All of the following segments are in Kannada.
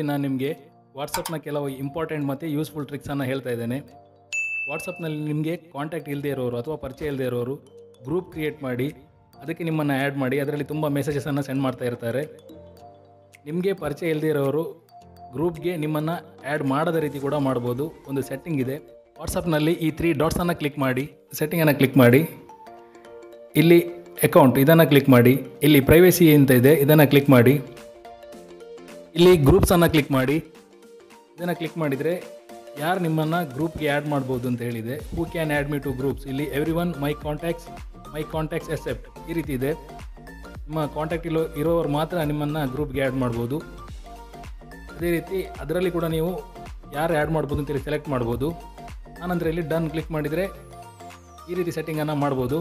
ನಾನು ನಿಮಗೆ ವಾಟ್ಸಪ್ನ ಕೆಲವು ಇಂಪಾರ್ಟೆಂಟ್ ಮತ್ತು ಯೂಸ್ಫುಲ್ ಟ್ರಿಕ್ಸನ್ನು ಹೇಳ್ತಾ ಇದ್ದೇನೆ ವಾಟ್ಸಪ್ನಲ್ಲಿ ನಿಮಗೆ ಕಾಂಟ್ಯಾಕ್ಟ್ ಇಲ್ಲದೆ ಇರೋರು ಅಥವಾ ಪರಿಚಯ ಇಲ್ಲದೆ ಇರೋರು ಗ್ರೂಪ್ ಕ್ರಿಯೇಟ್ ಮಾಡಿ ಅದಕ್ಕೆ ನಿಮ್ಮನ್ನು ಆ್ಯಡ್ ಮಾಡಿ ಅದರಲ್ಲಿ ತುಂಬ ಮೆಸೇಜಸನ್ನು ಸೆಂಡ್ ಮಾಡ್ತಾ ಇರ್ತಾರೆ ನಿಮಗೆ ಪರಿಚಯ ಇಲ್ಲದೆ ಇರೋರು ಗ್ರೂಪ್ಗೆ ನಿಮ್ಮನ್ನು ಆ್ಯಡ್ ಮಾಡದ ರೀತಿ ಕೂಡ ಮಾಡ್ಬೋದು ಒಂದು ಸೆಟ್ಟಿಂಗ್ ಇದೆ ವಾಟ್ಸಪ್ನಲ್ಲಿ ಈ ತ್ರೀ ಡಾಟ್ಸನ್ನು ಕ್ಲಿಕ್ ಮಾಡಿ ಸೆಟ್ಟಿಂಗನ್ನು ಕ್ಲಿಕ್ ಮಾಡಿ ಇಲ್ಲಿ ಅಕೌಂಟ್ ಇದನ್ನು ಕ್ಲಿಕ್ ಮಾಡಿ ಇಲ್ಲಿ ಪ್ರೈವೇಸಿ ಅಂತ ಇದೆ ಇದನ್ನು ಕ್ಲಿಕ್ ಮಾಡಿ ಇಲ್ಲಿ ಗ್ರೂಪ್ಸನ್ನು ಕ್ಲಿಕ್ ಮಾಡಿ ಇದನ್ನು ಕ್ಲಿಕ್ ಮಾಡಿದರೆ ಯಾರು ನಿಮ್ಮನ್ನು ಗ್ರೂಪ್ಗೆ ಆ್ಯಡ್ ಮಾಡ್ಬೋದು ಅಂತ ಹೇಳಿದೆ who can add me to groups ಇಲ್ಲಿ everyone my contacts my contacts except ಈ ರೀತಿ ಇದೆ ನಿಮ್ಮ ಕಾಂಟ್ಯಾಕ್ಟ್ ಇರೋ ಇರೋರು ಮಾತ್ರ ನಿಮ್ಮನ್ನು ಗ್ರೂಪ್ಗೆ ಆ್ಯಡ್ ಮಾಡ್ಬೋದು ಅದೇ ರೀತಿ ಅದರಲ್ಲಿ ಕೂಡ ನೀವು ಯಾರು ಆ್ಯಡ್ ಮಾಡ್ಬೋದು ಅಂತೇಳಿ ಸೆಲೆಕ್ಟ್ ಮಾಡ್ಬೋದು ಆನಂತರ ಇಲ್ಲಿ ಡನ್ ಕ್ಲಿಕ್ ಮಾಡಿದರೆ ಈ ರೀತಿ ಸೆಟ್ಟಿಂಗನ್ನು ಮಾಡ್ಬೋದು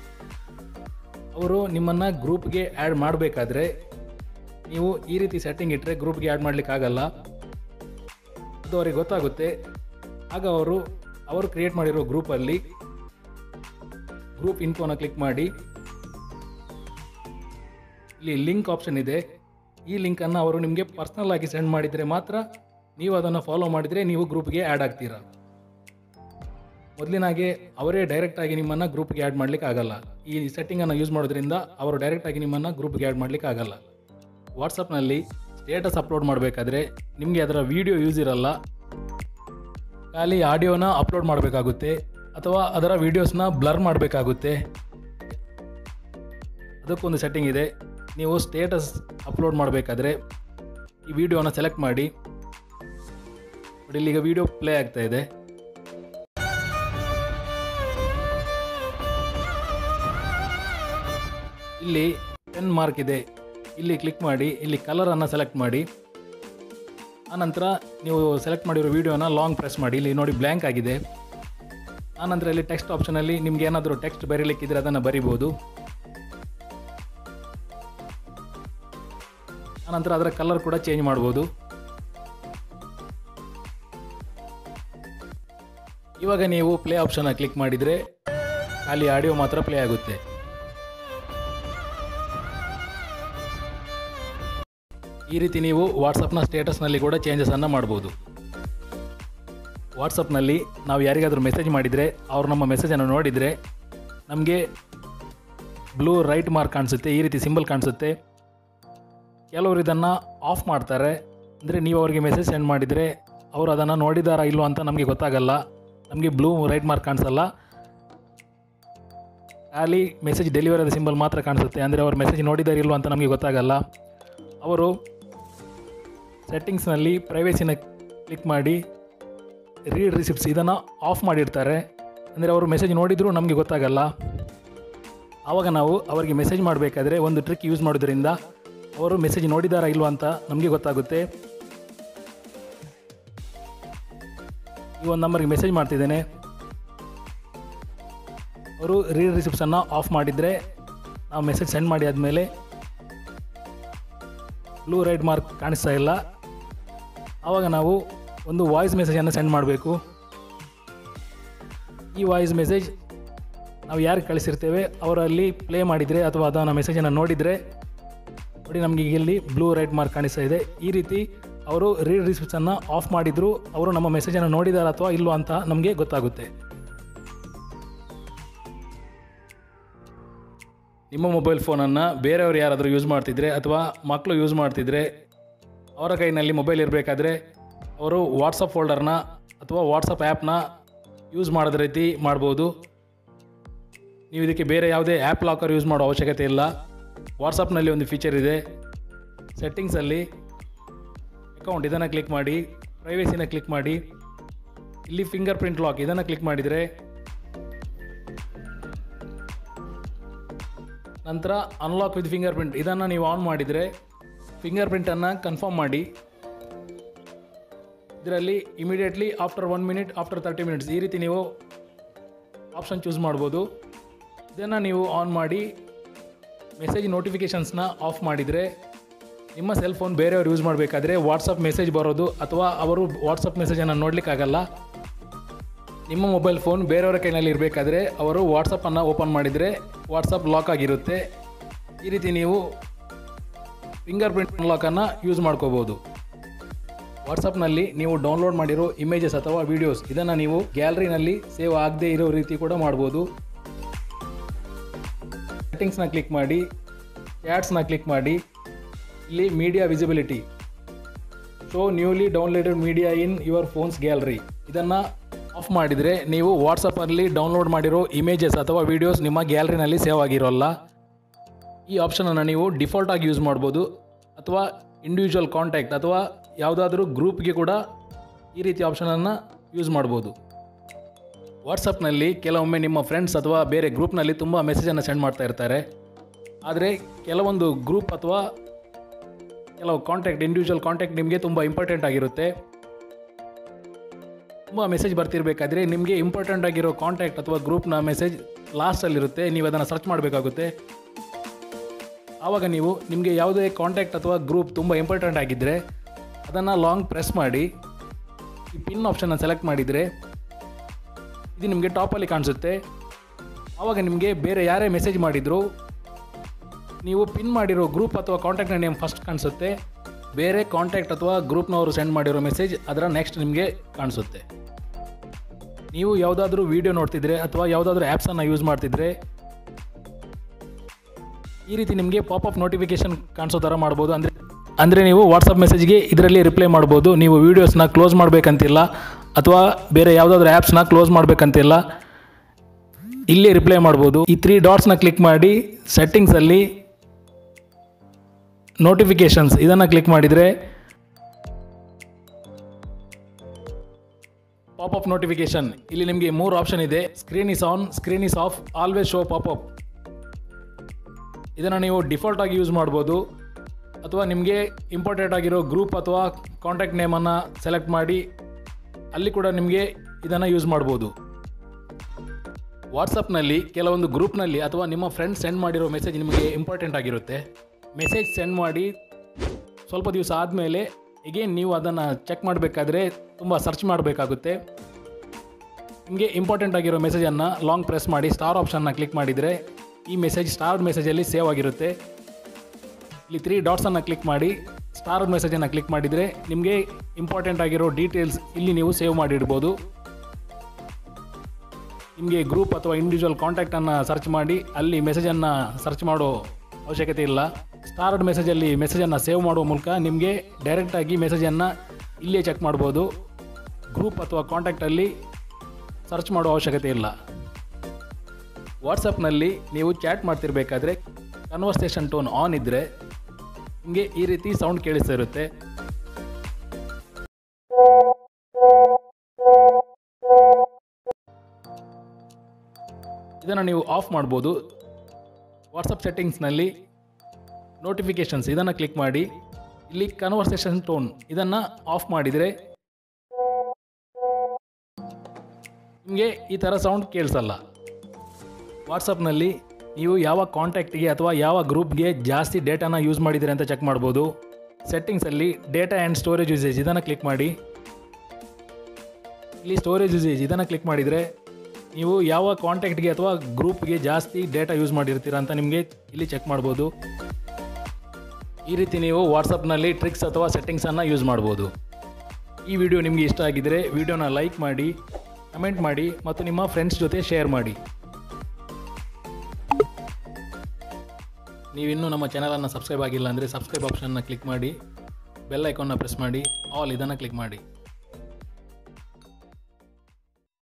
ಅವರು ನಿಮ್ಮನ್ನು ಗ್ರೂಪ್ಗೆ ಆ್ಯಡ್ ಮಾಡಬೇಕಾದ್ರೆ ನೀವು ಈ ರೀತಿ ಸೆಟ್ಟಿಂಗ್ ಇಟ್ಟರೆ ಗ್ರೂಪ್ಗೆ ಆ್ಯಡ್ ಮಾಡಲಿಕ್ಕೆ ಆಗಲ್ಲ ಅದು ಅವರಿಗೆ ಗೊತ್ತಾಗುತ್ತೆ ಆಗ ಅವರು ಅವರು ಕ್ರಿಯೇಟ್ ಮಾಡಿರೋ ಗ್ರೂಪಲ್ಲಿ ಗ್ರೂಪ್ ಇನ್ಫೋನ ಕ್ಲಿಕ್ ಮಾಡಿ ಇಲ್ಲಿ ಲಿಂಕ್ ಆಪ್ಷನ್ ಇದೆ ಈ ಲಿಂಕನ್ನು ಅವರು ನಿಮಗೆ ಪರ್ಸ್ನಲ್ ಆಗಿ ಸೆಂಡ್ ಮಾಡಿದರೆ ಮಾತ್ರ ನೀವು ಅದನ್ನು ಫಾಲೋ ಮಾಡಿದರೆ ನೀವು ಗ್ರೂಪ್ಗೆ ಆ್ಯಡ್ ಆಗ್ತೀರಾ ಮೊದಲಿನಾಗೆ ಅವರೇ ಡೈರೆಕ್ಟಾಗಿ ನಿಮ್ಮನ್ನು ಗ್ರೂಪ್ಗೆ ಆ್ಯಡ್ ಮಾಡಲಿಕ್ಕೆ ಆಗಲ್ಲ ಈ ಸೆಟ್ಟಿಂಗನ್ನು ಯೂಸ್ ಮಾಡೋದ್ರಿಂದ ಅವರು ಡೈರೆಕ್ಟಾಗಿ ನಿಮ್ಮನ್ನು ಗ್ರೂಪ್ಗೆ ಆ್ಯಡ್ ಮಾಡಲಿಕ್ಕೆ ಆಗಲ್ಲ ವಾಟ್ಸಪ್ನಲ್ಲಿ ಸ್ಟೇಟಸ್ ಅಪ್ಲೋಡ್ ಮಾಡಬೇಕಾದ್ರೆ ನಿಮಗೆ ಅದರ ವಿಡಿಯೋ ಯೂಸ್ ಇರಲ್ಲ ಖಾಲಿ ಆಡಿಯೋನ ಅಪ್ಲೋಡ್ ಮಾಡಬೇಕಾಗುತ್ತೆ ಅಥವಾ ಅದರ ವೀಡಿಯೋಸ್ನ ಬ್ಲರ್ ಮಾಡಬೇಕಾಗುತ್ತೆ ಅದಕ್ಕೊಂದು ಸೆಟ್ಟಿಂಗ್ ಇದೆ ನೀವು ಸ್ಟೇಟಸ್ ಅಪ್ಲೋಡ್ ಮಾಡಬೇಕಾದ್ರೆ ಈ ವಿಡಿಯೋನ ಸೆಲೆಕ್ಟ್ ಮಾಡಿ ನೋಡಿ ಇಲ್ಲಿಗ ವಿಡಿಯೋ ಪ್ಲೇ ಆಗ್ತಾ ಇದೆ ಇಲ್ಲಿ ಪೆನ್ ಮಾರ್ಕ್ ಇದೆ ಇಲ್ಲಿ ಕ್ಲಿಕ್ ಮಾಡಿ ಇಲ್ಲಿ ಕಲರನ್ನು ಸೆಲೆಕ್ಟ್ ಮಾಡಿ ಆನಂತರ ನೀವು ಸೆಲೆಕ್ಟ್ ಮಾಡಿರೋ ವಿಡಿಯೋನ ಲಾಂಗ್ ಪ್ರೆಸ್ ಮಾಡಿ ಇಲ್ಲಿ ನೋಡಿ ಬ್ಲ್ಯಾಂಕ್ ಆಗಿದೆ ಆನಂತರ ಇಲ್ಲಿ ಟೆಕ್ಸ್ಟ್ ಆಪ್ಷನಲ್ಲಿ ನಿಮ್ಗೆ ಏನಾದರೂ ಟೆಕ್ಸ್ಟ್ ಬರೀಲಿಕ್ಕಿದ್ರೆ ಅದನ್ನು ಬರಿಬೋದು ಆನಂತರ ಅದರ ಕಲರ್ ಕೂಡ ಚೇಂಜ್ ಮಾಡ್ಬೋದು ಇವಾಗ ನೀವು ಪ್ಲೇ ಆಪ್ಷನ್ನ ಕ್ಲಿಕ್ ಮಾಡಿದರೆ ಖಾಲಿ ಆಡಿಯೋ ಮಾತ್ರ ಪ್ಲೇ ಆಗುತ್ತೆ ಈ ರೀತಿ ನೀವು ವಾಟ್ಸಪ್ನ ಸ್ಟೇಟಸ್ನಲ್ಲಿ ಕೂಡ ಚೇಂಜಸನ್ನು ಮಾಡ್ಬೋದು ವಾಟ್ಸಪ್ನಲ್ಲಿ ನಾವು ಯಾರಿಗಾದರೂ ಮೆಸೇಜ್ ಮಾಡಿದರೆ ಅವ್ರು ನಮ್ಮ ಮೆಸೇಜನ್ನು ನೋಡಿದರೆ ನಮಗೆ ಬ್ಲೂ ರೈಟ್ ಮಾರ್ಕ್ ಕಾಣಿಸುತ್ತೆ ಈ ರೀತಿ ಸಿಂಬಲ್ ಕಾಣಿಸುತ್ತೆ ಕೆಲವರು ಇದನ್ನು ಆಫ್ ಮಾಡ್ತಾರೆ ಅಂದರೆ ನೀವು ಅವರಿಗೆ ಮೆಸೇಜ್ ಸೆಂಡ್ ಮಾಡಿದರೆ ಅವರು ಅದನ್ನು ನೋಡಿದಾರಾ ಇಲ್ವೋ ಅಂತ ನಮಗೆ ಗೊತ್ತಾಗಲ್ಲ ನಮಗೆ ಬ್ಲೂ ರೈಟ್ ಮಾರ್ಕ್ ಕಾಣಿಸಲ್ಲ ಖಾಲಿ ಮೆಸೇಜ್ ಡೆಲಿವರಿ ಆದ ಸಿಂಬಲ್ ಮಾತ್ರ ಕಾಣಿಸುತ್ತೆ ಅಂದರೆ ಅವ್ರು ಮೆಸೇಜ್ ನೋಡಿದಾರೆ ಇಲ್ವೋ ಅಂತ ನಮಗೆ ಗೊತ್ತಾಗಲ್ಲ ಅವರು ಸೆಟ್ಟಿಂಗ್ಸ್ನಲ್ಲಿ ಪ್ರೈವೇಸಿನ ಕ್ಲಿಕ್ ಮಾಡಿ ರೀಡ್ ರಿಸಿಪ್ಟ್ಸ್ ಇದನ್ನು ಆಫ್ ಮಾಡಿರ್ತಾರೆ ಅಂದರೆ ಅವರು ಮೆಸೇಜ್ ನೋಡಿದರೂ ನಮಗೆ ಗೊತ್ತಾಗಲ್ಲ ಆವಾಗ ನಾವು ಅವರಿಗೆ ಮೆಸೇಜ್ ಮಾಡಬೇಕಾದ್ರೆ ಒಂದು ಟ್ರಿಕ್ ಯೂಸ್ ಮಾಡೋದ್ರಿಂದ ಅವರು ಮೆಸೇಜ್ ನೋಡಿದಾರಾ ಇಲ್ವಾ ಅಂತ ನಮಗೆ ಗೊತ್ತಾಗುತ್ತೆ ಈ ಒಂದು ನಂಬರ್ಗೆ ಮೆಸೇಜ್ ಮಾಡ್ತಿದ್ದೇನೆ ಅವರು ರೀಡ್ ರಿಸಿಪ್ಟ್ಸನ್ನು ಆಫ್ ಮಾಡಿದರೆ ನಾವು ಮೆಸೇಜ್ ಸೆಂಡ್ ಮಾಡಿ ಆದಮೇಲೆ ಬ್ಲೂ ರೈಡ್ ಮಾರ್ಕ್ ಕಾಣಿಸ್ತಾ ಇಲ್ಲ ಆವಾಗ ನಾವು ಒಂದು ವಾಯ್ಸ್ ಮೆಸೇಜನ್ನು ಸೆಂಡ್ ಮಾಡಬೇಕು ಈ ವಾಯ್ಸ್ ಮೆಸೇಜ್ ನಾವು ಯಾರಿಗೆ ಕಳಿಸಿರ್ತೇವೆ ಅವರಲ್ಲಿ ಪ್ಲೇ ಮಾಡಿದರೆ ಅಥವಾ ಅದನ್ನು ಮೆಸೇಜನ್ನು ನೋಡಿದರೆ ನೋಡಿ ನಮಗೆ ಇಲ್ಲಿ ಬ್ಲೂ ರೈಟ್ ಮಾರ್ಕ್ ಕಾಣಿಸ್ತಾ ಇದೆ ಈ ರೀತಿ ಅವರು ರೀಡ್ ರಿಸಿಪ್ಟ್ಸನ್ನು ಆಫ್ ಮಾಡಿದ್ರು ಅವರು ನಮ್ಮ ಮೆಸೇಜನ್ನು ನೋಡಿದಾರ ಅಥವಾ ಇಲ್ವೋ ಅಂತ ನಮಗೆ ಗೊತ್ತಾಗುತ್ತೆ ನಿಮ್ಮ ಮೊಬೈಲ್ ಫೋನನ್ನು ಬೇರೆಯವರು ಯಾರಾದರೂ ಯೂಸ್ ಮಾಡ್ತಿದ್ರೆ ಅಥವಾ ಮಕ್ಕಳು ಯೂಸ್ ಮಾಡ್ತಿದ್ರೆ ಅವರ ಕೈನಲ್ಲಿ ಮೊಬೈಲ್ ಇರಬೇಕಾದ್ರೆ ಅವರು ವಾಟ್ಸಪ್ ಫೋಲ್ಡರ್ನ ಅಥವಾ ವಾಟ್ಸಪ್ ಆ್ಯಪ್ನ ಯೂಸ್ ಮಾಡೋದ ರೀತಿ ಮಾಡ್ಬೋದು ನೀವು ಇದಕ್ಕೆ ಬೇರೆ ಯಾವುದೇ ಆ್ಯಪ್ ಲಾಕರ್ ಯೂಸ್ ಮಾಡೋ ಅವಶ್ಯಕತೆ ಇಲ್ಲ ವಾಟ್ಸಪ್ನಲ್ಲಿ ಒಂದು ಫೀಚರ್ ಇದೆ ಸೆಟ್ಟಿಂಗ್ಸಲ್ಲಿ ಅಕೌಂಟ್ ಇದನ್ನು ಕ್ಲಿಕ್ ಮಾಡಿ ಪ್ರೈವೇಸಿನ ಕ್ಲಿಕ್ ಮಾಡಿ ಇಲ್ಲಿ ಫಿಂಗರ್ ಪ್ರಿಂಟ್ ಲಾಕ್ ಇದನ್ನು ಕ್ಲಿಕ್ ಮಾಡಿದರೆ ನಂತರ ಅನ್ಲಾಕ್ ವಿತ್ ಫಿಂಗರ್ ಪ್ರಿಂಟ್ ಇದನ್ನು ನೀವು ಆನ್ ಮಾಡಿದರೆ ಫಿಂಗರ್ ಪ್ರಿಂಟನ್ನು ಕನ್ಫರ್ಮ್ ಮಾಡಿ ಇದರಲ್ಲಿ immediately after one minute after thirty minutes ಈ ರೀತಿ ನೀವು ಆಪ್ಷನ್ ಚೂಸ್ ಮಾಡ್ಬೋದು ಇದನ್ನು ನೀವು ಆನ್ ಮಾಡಿ ಮೆಸೇಜ್ ನೋಟಿಫಿಕೇಷನ್ಸ್ನ ಆಫ್ ಮಾಡಿದರೆ ನಿಮ್ಮ ಸೆಲ್ ಫೋನ್ ಬೇರೆಯವರು ಯೂಸ್ ಮಾಡಬೇಕಾದ್ರೆ ವಾಟ್ಸಪ್ ಮೆಸೇಜ್ ಬರೋದು ಅಥವಾ ಅವರು ವಾಟ್ಸಪ್ ಮೆಸೇಜನ್ನು ನೋಡಲಿಕ್ಕಾಗಲ್ಲ ನಿಮ್ಮ ಮೊಬೈಲ್ ಫೋನ್ ಬೇರೆಯವರ ಕೈನಲ್ಲಿ ಇರಬೇಕಾದ್ರೆ ಅವರು ವಾಟ್ಸಪ್ಪನ್ನು ಓಪನ್ ಮಾಡಿದರೆ ವಾಟ್ಸಪ್ ಲಾಕ್ ಆಗಿರುತ್ತೆ ಈ ರೀತಿ ನೀವು ಫಿಂಗರ್ ಪ್ರಿಂಟ್ ಲಾಕನ್ನು ಯೂಸ್ ಮಾಡ್ಕೋಬೋದು ವಾಟ್ಸಪ್ನಲ್ಲಿ ನೀವು ಡೌನ್ಲೋಡ್ ಮಾಡಿರೋ ಇಮೇಜಸ್ ಅಥವಾ ವಿಡಿಯೋಸ್ ಇದನ್ನು ನೀವು ಗ್ಯಾಲರಿನಲ್ಲಿ ಸೇವ್ ಆಗದೇ ಇರೋ ರೀತಿ ಕೂಡ ಮಾಡ್ಬೋದು ಸೆಟ್ಟಿಂಗ್ಸ್ನ ಕ್ಲಿಕ್ ಮಾಡಿ ಚಾಟ್ಸ್ನ ಕ್ಲಿಕ್ ಮಾಡಿ ಇಲ್ಲಿ media visibility show newly downloaded media in your phone's gallery ಇದನ್ನು ಆಫ್ ಮಾಡಿದರೆ ನೀವು ವಾಟ್ಸಪ್ಪಲ್ಲಿ ಡೌನ್ಲೋಡ್ ಮಾಡಿರೋ ಇಮೇಜಸ್ ಅಥವಾ ವೀಡಿಯೋಸ್ ನಿಮ್ಮ ಗ್ಯಾಲರಿನಲ್ಲಿ ಸೇವ್ ಆಗಿರೋಲ್ಲ ಈ ಆಪ್ಷನನ್ನು ನೀವು ಡಿಫಾಲ್ಟ್ ಆಗಿ ಯೂಸ್ ಮಾಡ್ಬೋದು ಅಥವಾ ಇಂಡಿವಿಜುವಲ್ ಕಾಂಟ್ಯಾಕ್ಟ್ ಅಥವಾ ಯಾವುದಾದ್ರೂ ಗ್ರೂಪ್ಗೆ ಕೂಡ ಈ ರೀತಿ ಆಪ್ಷನನ್ನು ಯೂಸ್ ಮಾಡ್ಬೋದು ವಾಟ್ಸಪ್ನಲ್ಲಿ ಕೆಲವೊಮ್ಮೆ ನಿಮ್ಮ ಫ್ರೆಂಡ್ಸ್ ಅಥವಾ ಬೇರೆ ಗ್ರೂಪ್ನಲ್ಲಿ ತುಂಬ ಮೆಸೇಜನ್ನು ಸೆಂಡ್ ಮಾಡ್ತಾ ಇರ್ತಾರೆ ಆದರೆ ಕೆಲವೊಂದು ಗ್ರೂಪ್ ಅಥವಾ ಕೆಲವು ಕಾಂಟ್ಯಾಕ್ಟ್ ಇಂಡಿವಿಜುವಲ್ ಕಾಂಟ್ಯಾಕ್ಟ್ ನಿಮಗೆ ತುಂಬ ಇಂಪಾರ್ಟೆಂಟ್ ಆಗಿರುತ್ತೆ ತುಂಬ ಮೆಸೇಜ್ ಬರ್ತಿರ್ಬೇಕಾದ್ರೆ ನಿಮಗೆ ಇಂಪಾರ್ಟೆಂಟ್ ಆಗಿರೋ ಕಾಂಟ್ಯಾಕ್ಟ್ ಅಥವಾ ಗ್ರೂಪ್ನ ಮೆಸೇಜ್ ಲಾಸ್ಟಲ್ಲಿರುತ್ತೆ ನೀವು ಅದನ್ನು ಸರ್ಚ್ ಮಾಡಬೇಕಾಗುತ್ತೆ ಆವಾಗ ನೀವು ನಿಮಗೆ ಯಾವುದೇ ಕಾಂಟ್ಯಾಕ್ಟ್ ಅಥವಾ ಗ್ರೂಪ್ ತುಂಬ ಇಂಪಾರ್ಟೆಂಟ್ ಆಗಿದ್ದರೆ ಅದನ್ನು ಲಾಂಗ್ ಪ್ರೆಸ್ ಮಾಡಿ ಈ ಪಿನ್ ಆಪ್ಷನ್ನ ಸೆಲೆಕ್ಟ್ ಮಾಡಿದರೆ ಇದು ನಿಮಗೆ ಟಾಪಲ್ಲಿ ಕಾಣಿಸುತ್ತೆ ಆವಾಗ ನಿಮಗೆ ಬೇರೆ ಯಾರೇ ಮೆಸೇಜ್ ಮಾಡಿದರೂ ನೀವು ಪಿನ್ ಮಾಡಿರೋ ಗ್ರೂಪ್ ಅಥವಾ ಕಾಂಟ್ಯಾಕ್ಟ್ನ ನೇಮ್ ಫಸ್ಟ್ ಕಾಣಿಸುತ್ತೆ ಬೇರೆ ಕಾಂಟ್ಯಾಕ್ಟ್ ಅಥವಾ ಗ್ರೂಪ್ನವರು ಸೆಂಡ್ ಮಾಡಿರೋ ಮೆಸೇಜ್ ಅದರ ನೆಕ್ಸ್ಟ್ ನಿಮಗೆ ಕಾಣಿಸುತ್ತೆ ನೀವು ಯಾವುದಾದ್ರೂ ವೀಡಿಯೋ ನೋಡ್ತಿದ್ರೆ ಅಥವಾ ಯಾವುದಾದ್ರೂ ಆ್ಯಪ್ಸನ್ನು ಯೂಸ್ ಮಾಡ್ತಿದ್ರೆ ಈ ರೀತಿ ನಿಮಗೆ ಪಾಪಪ್ ನೋಟಿಫಿಕೇಶನ್ ಕಾಣಿಸೋ ಥರ ಮಾಡ್ಬೋದು ಅಂದರೆ ಅಂದರೆ ನೀವು ವಾಟ್ಸಪ್ ಮೆಸೇಜ್ಗೆ ಇದರಲ್ಲಿ ರಿಪ್ಲೈ ಮಾಡ್ಬೋದು ನೀವು ವೀಡಿಯೋಸ್ನ ಕ್ಲೋಸ್ ಮಾಡಬೇಕಂತಿಲ್ಲ ಅಥವಾ ಬೇರೆ ಯಾವುದಾದ್ರೂ ಆ್ಯಪ್ಸ್ನ ಕ್ಲೋಸ್ ಮಾಡಬೇಕಂತಿಲ್ಲ ಇಲ್ಲೇ ರಿಪ್ಲೈ ಮಾಡ್ಬೋದು ಈ ತ್ರೀ ಡಾಟ್ಸ್ನ ಕ್ಲಿಕ್ ಮಾಡಿ ಸೆಟ್ಟಿಂಗ್ಸಲ್ಲಿ ನೋಟಿಫಿಕೇಷನ್ಸ್ ಇದನ್ನು ಕ್ಲಿಕ್ ಮಾಡಿದರೆ ಪಾಪಪ್ ನೋಟಿಫಿಕೇಶನ್ ಇಲ್ಲಿ ನಿಮಗೆ ಮೂರು ಆಪ್ಷನ್ ಇದೆ screen is on screen is off always show popup ಇದನ್ನು ನೀವು ಡಿಫಾಲ್ಟ್ ಆಗಿ ಯೂಸ್ ಮಾಡ್ಬೋದು ಅಥವಾ ನಿಮಗೆ ಇಂಪಾರ್ಟೆಂಟ್ ಆಗಿರೋ ಗ್ರೂಪ್ ಅಥವಾ ಕಾಂಟ್ಯಾಕ್ಟ್ ನೇಮನ್ನು ಸೆಲೆಕ್ಟ್ ಮಾಡಿ ಅಲ್ಲಿ ಕೂಡ ನಿಮಗೆ ಇದನ್ನು ಯೂಸ್ ಮಾಡ್ಬೋದು ವಾಟ್ಸಪ್ನಲ್ಲಿ ಕೆಲವೊಂದು ಗ್ರೂಪ್ನಲ್ಲಿ ಅಥವಾ ನಿಮ್ಮ ಫ್ರೆಂಡ್ಸ್ ಸೆಂಡ್ ಮಾಡಿರೋ ಮೆಸೇಜ್ ನಿಮಗೆ ಇಂಪಾರ್ಟೆಂಟ್ ಆಗಿರುತ್ತೆ ಮೆಸೇಜ್ ಸೆಂಡ್ ಮಾಡಿ ಸ್ವಲ್ಪ ದಿವಸ ಆದಮೇಲೆ ಎಗೇನ್ ನೀವು ಅದನ್ನು ಚೆಕ್ ಮಾಡಬೇಕಾದ್ರೆ ತುಂಬ ಸರ್ಚ್ ಮಾಡಬೇಕಾಗುತ್ತೆ ನಿಮಗೆ ಇಂಪಾರ್ಟೆಂಟ್ ಆಗಿರೋ ಮೆಸೇಜನ್ನು ಲಾಂಗ್ ಪ್ರೆಸ್ ಮಾಡಿ ಸ್ಟಾರ್ ಆಪ್ಷನ್ನ ಕ್ಲಿಕ್ ಮಾಡಿದರೆ ಈ ಮೆಸೇಜ್ ಸ್ಟಾರ್ ಮೆಸೇಜಲ್ಲಿ ಸೇವ್ ಆಗಿರುತ್ತೆ ಇಲ್ಲಿ ತ್ರೀ ಡಾಟ್ಸನ್ನು ಕ್ಲಿಕ್ ಮಾಡಿ ಸ್ಟಾರ್ ಮೆಸೇಜನ್ನು ಕ್ಲಿಕ್ ಮಾಡಿದರೆ ನಿಮಗೆ ಇಂಪಾರ್ಟೆಂಟ್ ಆಗಿರೋ ಡೀಟೇಲ್ಸ್ ಇಲ್ಲಿ ನೀವು ಸೇವ್ ಮಾಡಿಡ್ಬೋದು ನಿಮಗೆ ಗ್ರೂಪ್ ಅಥವಾ ಇಂಡಿವಿಜುವಲ್ ಕಾಂಟ್ಯಾಕ್ಟನ್ನು ಸರ್ಚ್ ಮಾಡಿ ಅಲ್ಲಿ ಮೆಸೇಜನ್ನು ಸರ್ಚ್ ಮಾಡೋ ಅವಶ್ಯಕತೆ ಇಲ್ಲ ಸ್ಟಾರ್ಡ್ ಮೆಸೇಜಲ್ಲಿ ಮೆಸೇಜನ್ನು ಸೇವ್ ಮಾಡುವ ಮೂಲಕ ನಿಮಗೆ ಡೈರೆಕ್ಟಾಗಿ ಮೆಸೇಜನ್ನು ಇಲ್ಲೇ ಚೆಕ್ ಮಾಡ್ಬೋದು ಗ್ರೂಪ್ ಅಥವಾ ಕಾಂಟ್ಯಾಕ್ಟಲ್ಲಿ ಸರ್ಚ್ ಮಾಡೋ ಅವಶ್ಯಕತೆ ಇಲ್ಲ ವಾಟ್ಸಪ್ನಲ್ಲಿ ನೀವು ಚಾಟ್ ಮಾಡ್ತಿರ್ಬೇಕಾದ್ರೆ ಕನ್ವರ್ಸೇಷನ್ ಟೋನ್ ಆನ್ ಇದ್ದರೆ ನಿಮಗೆ ಈ ರೀತಿ ಸೌಂಡ್ ಕೇಳಿಸ್ತಾ ಇರುತ್ತೆ ಇದನ್ನು ನೀವು ಆಫ್ ಮಾಡ್ಬೋದು ವಾಟ್ಸಪ್ ಸೆಟ್ಟಿಂಗ್ಸ್ನಲ್ಲಿ ನೋಟಿಫಿಕೇಷನ್ಸ್ ಇದನ್ನು ಕ್ಲಿಕ್ ಮಾಡಿ ಇಲ್ಲಿ ಕನ್ವರ್ಸೇಷನ್ ಟೋನ್ ಇದನ್ನು ಆಫ್ ಮಾಡಿದರೆ ನಿಮಗೆ ಈ ಥರ ಸೌಂಡ್ ಕೇಳಿಸಲ್ಲ ವಾಟ್ಸಪ್ನಲ್ಲಿ ನೀವು ಯಾವ ಕಾಂಟ್ಯಾಕ್ಟ್ಗೆ ಅಥವಾ ಯಾವ ಗ್ರೂಪ್ಗೆ ಜಾಸ್ತಿ ಡೇಟಾನ ಯೂಸ್ ಮಾಡಿದ್ದೀರಿ ಅಂತ ಚೆಕ್ ಮಾಡ್ಬೋದು ಸೆಟ್ಟಿಂಗ್ಸಲ್ಲಿ ಡೇಟಾ ಆ್ಯಂಡ್ ಸ್ಟೋರೇಜ್ ಯೂಸೇಜ್ ಇದನ್ನು ಕ್ಲಿಕ್ ಮಾಡಿ ಇಲ್ಲಿ ಸ್ಟೋರೇಜ್ ಯೂಸೇಜ್ ಇದನ್ನು ಕ್ಲಿಕ್ ಮಾಡಿದರೆ ನೀವು ಯಾವ ಕಾಂಟ್ಯಾಕ್ಟ್ಗೆ ಅಥವಾ ಗ್ರೂಪ್ಗೆ ಜಾಸ್ತಿ ಡೇಟಾ ಯೂಸ್ ಮಾಡಿರ್ತೀರ ಅಂತ ನಿಮಗೆ ಇಲ್ಲಿ ಚೆಕ್ ಮಾಡ್ಬೋದು ಈ ರೀತಿ ನೀವು ವಾಟ್ಸಪ್ನಲ್ಲಿ ಟ್ರಿಕ್ಸ್ ಅಥವಾ ಸೆಟ್ಟಿಂಗ್ಸನ್ನು ಯೂಸ್ ಮಾಡ್ಬೋದು ಈ ವಿಡಿಯೋ ನಿಮಗೆ ಇಷ್ಟ ಆಗಿದ್ದರೆ ವಿಡಿಯೋನ ಲೈಕ್ ಮಾಡಿ ಕಮೆಂಟ್ ಮಾಡಿ ಮತ್ತು ನಿಮ್ಮ ಫ್ರೆಂಡ್ಸ್ ಜೊತೆ ಶೇರ್ ಮಾಡಿ ನೀವಿನ್ನೂ ನಮ್ಮ ಚಾನಲನ್ನು ಸಬ್ಸ್ಕ್ರೈಬ್ ಆಗಿಲ್ಲ ಅಂದರೆ ಸಬ್ಸ್ಕ್ರೈಬ್ ಆಪ್ಷನ್ನ ಕ್ಲಿಕ್ ಮಾಡಿ ಬೆಲ್ ಐಕಾನ್ನ ಪ್ರೆಸ್ ಮಾಡಿ ಆಲ್ ಇದನ್ನು ಕ್ಲಿಕ್ ಮಾಡಿ